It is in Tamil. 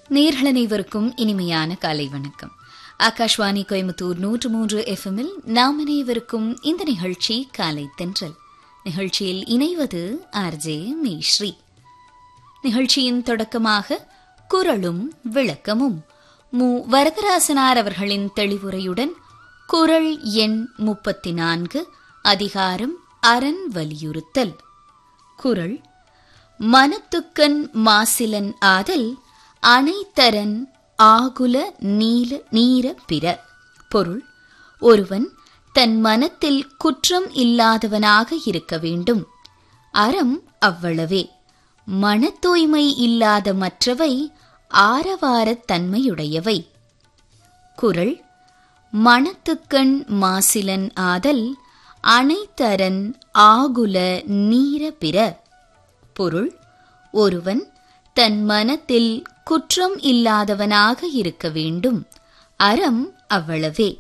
நேர்கள் அனைவருக்கும் இனிமையான காலை வணக்கம் ஆகாஷ்வாணி கோயம்புத்தூர் நூற்று மூன்று எஃப்எம்மில் நாம் அனைவருக்கும் இந்த நிகழ்ச்சி காலை தென்றல் நிகழ்ச்சியில் இணைவது ஆர்ஜே மேஸ்ரீ நிகழ்ச்சியின் தொடக்கமாக குரலும் விளக்கமும் மு வரதராசனார் அவர்களின் தெளிவுரையுடன் குரல் எண் முப்பத்தி நான்கு அதிகாரம் அரண் வலியுறுத்தல் குரல் மனத்துக்கண் மாசிலன் ஆதல் அனைத்தரன் ஆகுல நீல நீர பிற பொருள் ஒருவன் தன் மனத்தில் குற்றம் இல்லாதவனாக இருக்க வேண்டும் அறம் அவ்வளவே மன தூய்மை இல்லாத மற்றவை ஆரவாரத் தன்மையுடையவை குரல் மனத்துக்கண் மாசிலன் ஆதல் அனைத்தரன் ஆகுல நீர பிற பொருள் ஒருவன் தன் மனத்தில் குற்றம் இல்லாதவனாக இருக்க வேண்டும் அறம் அவ்வளவே